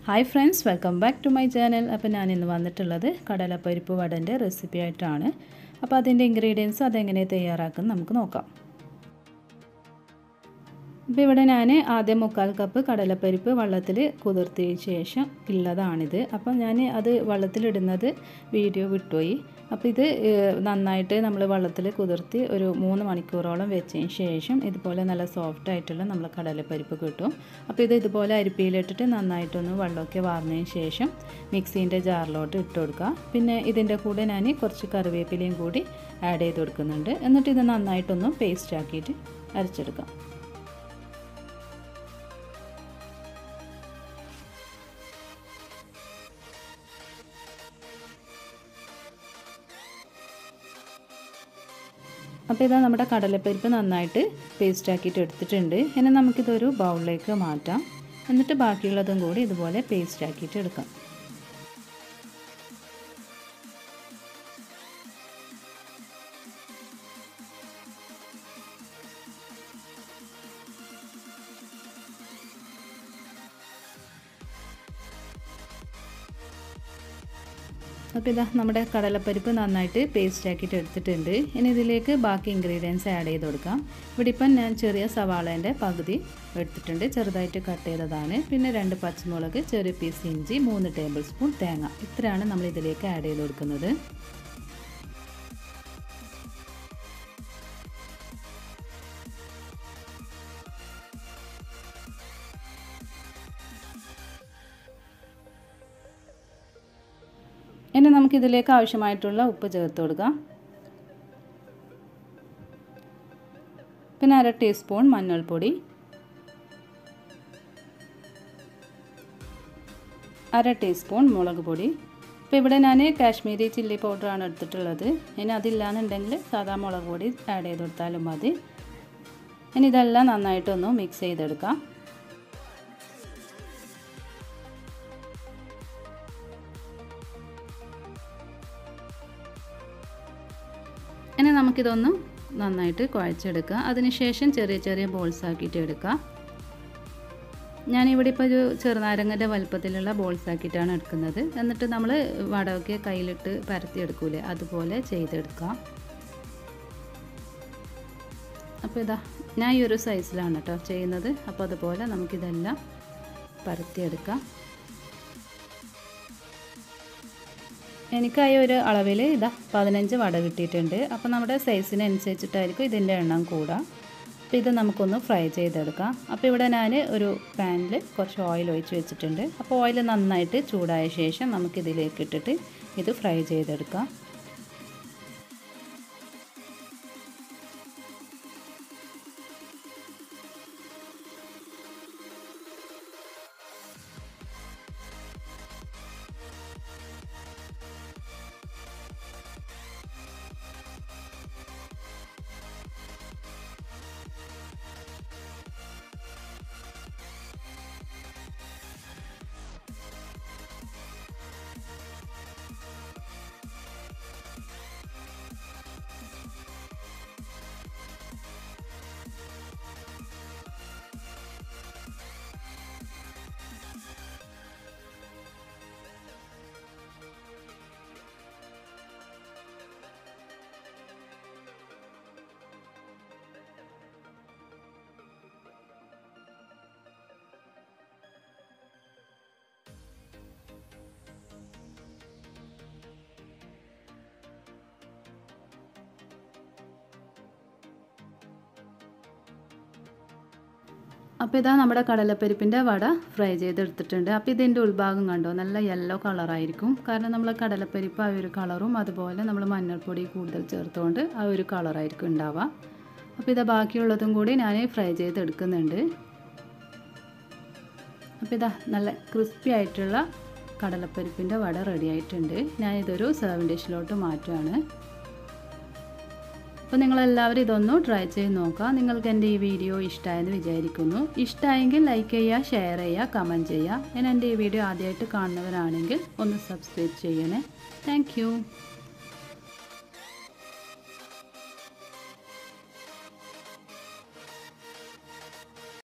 hi friends welcome back to my channel അപ്പോൾ ഞാൻ ഇന്ന് വന്നിട്ടുള്ളത് കടലപ്പരിപ്പ് വടൻ്റെ റെസിപ്പി ആയിട്ടാണ് അപ്പോൾ അതിൻ്റെ ഇൻഗ്രീഡിയൻസ് അതെങ്ങനെ തയ്യാറാക്കുന്നത് നമുക്ക് നോക്കാം അപ്പോൾ ഇവിടെ ഞാൻ ആദ്യം മുക്കാൽ കപ്പ് കടലപ്പരിപ്പ് വെള്ളത്തിൽ കുതിർത്തിയ ശേഷം ഉള്ളതാണിത് അപ്പോൾ ഞാൻ അത് വെള്ളത്തിലിടുന്നത് വീഡിയോ വിട്ടുപോയി അപ്പോൾ ഇത് നന്നായിട്ട് നമ്മൾ വെള്ളത്തിൽ കുതിർത്തി ഒരു മൂന്ന് മണിക്കൂറോളം വെച്ചതിന് ശേഷം ഇതുപോലെ നല്ല സോഫ്റ്റ് ആയിട്ടുള്ള നമ്മൾ കടലപ്പരിപ്പ് കിട്ടും അപ്പോൾ ഇത് ഇതുപോലെ അരിപ്പിയിലിട്ടിട്ട് നന്നായിട്ടൊന്ന് വെള്ളമൊക്കെ വാർന്നതിന് ശേഷം മിക്സീൻ്റെ ജാറിലോട്ട് ഇട്ട് കൊടുക്കുക പിന്നെ ഇതിൻ്റെ കൂടെ ഞാൻ കുറച്ച് കറിവേപ്പിലയും കൂടി ആഡ് ചെയ്ത് കൊടുക്കുന്നുണ്ട് എന്നിട്ട് ഇത് നന്നായിട്ടൊന്ന് പേസ്റ്റ് ആക്കിയിട്ട് അരച്ചെടുക്കാം അപ്പോൾ ഇതാ നമ്മുടെ കടലപ്പരിപ്പ് നന്നായിട്ട് പേസ്റ്റ് ആക്കിയിട്ട് എടുത്തിട്ടുണ്ട് ഇനി നമുക്കിതൊരു ബൗളിലേക്ക് മാറ്റാം എന്നിട്ട് ബാക്കിയുള്ളതും കൂടി ഇതുപോലെ പേസ്റ്റ് ആക്കിയിട്ട് എടുക്കാം അപ്പോൾ ഇതാ നമ്മുടെ കടലപ്പരിപ്പ് നന്നായിട്ട് പേസ്റ്റ് ആക്കിയിട്ട് എടുത്തിട്ടുണ്ട് ഇനി ഇതിലേക്ക് ബാക്കി ഇൻഗ്രീഡിയൻസ് ആഡ് ചെയ്ത് കൊടുക്കാം ഇവിടെ ഇപ്പം ഞാൻ ചെറിയ സവാളേൻ്റെ പകുതി എടുത്തിട്ടുണ്ട് ചെറുതായിട്ട് കട്ട് ചെയ്തതാണ് പിന്നെ രണ്ട് പച്ചമുളക് ചെറിയ പീസ് ഇഞ്ചി മൂന്ന് ടേബിൾ സ്പൂൺ തേങ്ങ ഇത്രയാണ് നമ്മൾ ഇതിലേക്ക് ആഡ് ചെയ്ത് കൊടുക്കുന്നത് ഇനി നമുക്കിതിലേക്ക് ആവശ്യമായിട്ടുള്ള ഉപ്പ് ചേർത്ത് കൊടുക്കാം പിന്നെ അര ടീസ്പൂൺ മഞ്ഞൾപ്പൊടി അര ടീസ്പൂൺ മുളക് പൊടി ഇപ്പോൾ ഇവിടെ ഞാൻ കാശ്മീരി ചില്ലി പൗഡറാണ് എടുത്തിട്ടുള്ളത് ഇനി അതില്ലാന്നുണ്ടെങ്കിൽ സാധാ മുളക് പൊടി ആഡ് ചെയ്ത് കൊടുത്താലും മതി ഇനി ഇതെല്ലാം നന്നായിട്ടൊന്ന് മിക്സ് ചെയ്തെടുക്കാം ഇനി നമുക്കിതൊന്ന് നന്നായിട്ട് കുഴച്ചെടുക്കുക അതിനുശേഷം ചെറിയ ചെറിയ ബോൾസ് ആക്കിയിട്ട് എടുക്കുക ഞാനിവിടെ ഇപ്പോൾ ഒരു ചെറുനാരങ്ങൻ്റെ വലുപ്പത്തിലുള്ള ബോൾസ് ആക്കിയിട്ടാണ് എടുക്കുന്നത് എന്നിട്ട് നമ്മൾ വടമൊക്കെ കയ്യിലിട്ട് പരത്തിയെടുക്കൂലേ അതുപോലെ ചെയ്തെടുക്കാം അപ്പോൾ ഇതാ ഞാൻ ഈ ഒരു സൈസിലാണ് കേട്ടോ ചെയ്യുന്നത് അപ്പോൾ അതുപോലെ നമുക്കിതെല്ലാം പരത്തിയെടുക്കാം എനിക്കായി ഒരു അളവിൽ ഇതാ പതിനഞ്ച് വട കിട്ടിയിട്ടുണ്ട് അപ്പോൾ നമ്മുടെ സൈസിനനുസരിച്ചിട്ടായിരിക്കും ഇതിൻ്റെ എണ്ണം കൂടുക അപ്പോൾ ഇത് നമുക്കൊന്ന് ഫ്രൈ ചെയ്തെടുക്കാം അപ്പോൾ ഇവിടെ ഞാൻ ഒരു പാനിൽ കുറച്ച് ഓയിൽ ഒഴിച്ച് വെച്ചിട്ടുണ്ട് അപ്പോൾ ഓയിൽ നന്നായിട്ട് ചൂടായ ശേഷം നമുക്കിതിലേക്ക് ഇട്ടിട്ട് ഇത് ഫ്രൈ ചെയ്തെടുക്കാം അപ്പോൾ ഇതാ നമ്മുടെ കടലപ്പരിപ്പിൻ്റെ വട ഫ്രൈ ചെയ്തെടുത്തിട്ടുണ്ട് അപ്പോൾ ഇതിൻ്റെ ഉൾഭാഗം കണ്ടോ നല്ല യെല്ലോ കളറായിരിക്കും കാരണം നമ്മൾ കടലപ്പരിപ്പ് ആ ഒരു കളറും അതുപോലെ നമ്മൾ മഞ്ഞൾപ്പൊടി കൂടുതൽ ചേർത്തുകൊണ്ട് ആ ഒരു കളറായിരിക്കും ഉണ്ടാവുക അപ്പോൾ ഇതാ ബാക്കിയുള്ളതും കൂടി ഞാൻ ഫ്രൈ ചെയ്തെടുക്കുന്നുണ്ട് അപ്പോൾ ഇതാ നല്ല ക്രിസ്പി ആയിട്ടുള്ള കടലപ്പരിപ്പിൻ്റെ വട റെഡി ആയിട്ടുണ്ട് ഞാനിതൊരു സെർവിങ് ഡിഷിലോട്ട് മാറ്റുകയാണ് അപ്പോൾ നിങ്ങളെല്ലാവരും ഇതൊന്ന് ട്രൈ ചെയ്ത് നോക്കുക നിങ്ങൾക്ക് എൻ്റെ ഈ വീഡിയോ ഇഷ്ടമായെന്ന് വിചാരിക്കുന്നു ഇഷ്ടമായെങ്കിൽ ലൈക്ക് ചെയ്യുക ഷെയർ ചെയ്യുക കമൻറ്റ് ചെയ്യുക ഞാൻ എൻ്റെ ഈ വീഡിയോ ആദ്യമായിട്ട് കാണുന്നവരാണെങ്കിൽ ഒന്ന് സബ്സ്ക്രൈബ് ചെയ്യണേ താങ്ക്